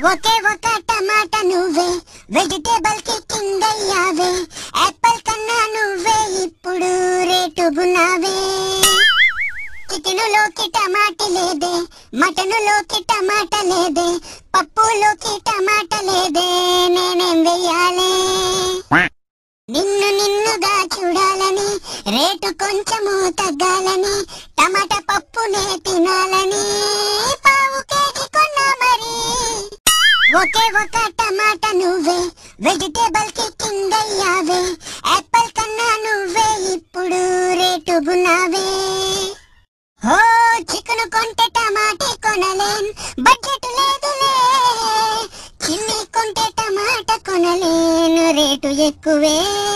ఒకే ఒక టమాటా నువ్వే వెజిటేబుల్ కి కిందయ్యావే యాపిల్ కన్నా నువ్వే ఇప్పుడు రేటుగున్నావే చికెనులోకి టమాటా లేదే మటనులోకి టమాటా లేదే పప్పులోకి టమాటా లేదే నేనేం వెయ్యాలే నిన్ను నిన్నుగా చూడాలని రేటు కొంచెము తగ్గాలని టమాటా పప్పునే తినాలని పావు కేజీ కొన్నా మరి ఒకే ఒక టమాటా నువ్వే వెజిటేబుల్ కి కిందయ్యావే యాపిల్ కన్నా నువ్వే ఇప్పుడు రేటుగున్నావే ఓ చికెన్ కొంటే టమాటే కొనలేం బడ్జెట్ లేదులే చిల్లి కొంటే టమాటా కొనలేను రేటు ఎక్కువే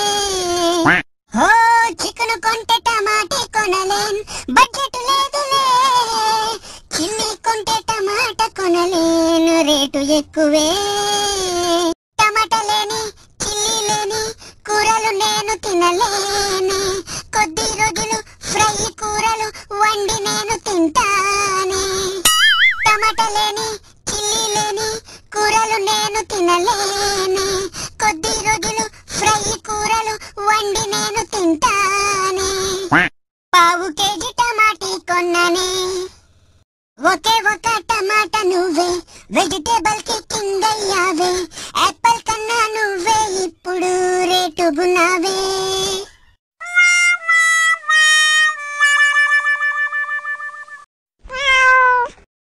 ఓ చికెన్ కొంటే టమాటే కొనలేం బడ్జెట్ లేదులే చిల్లి కొంటే టమాటా కొనలేను రేటు ఎక్కువే టమాటా లేని చిల్లి లేని కూరలు నేను తినలేని కొద్ది రోజులు ఫ్రై కూరలు వండి నేను తింటానే టమాటా లేని చిల్లి లేని కూరలు నేను తినలేని కొద్ది రోజులు ఫ్రై కూరలు వండి నేను తింటానే పావు కేజీ టమాటీ కొన్ననే ఒకే ఒక టమాటా నువ్వే వెజిటేబుల్ కి కిందయ్యావే యాపిల్ కన్నా నువ్వే ఇప్పుడు రేటుగున్నావే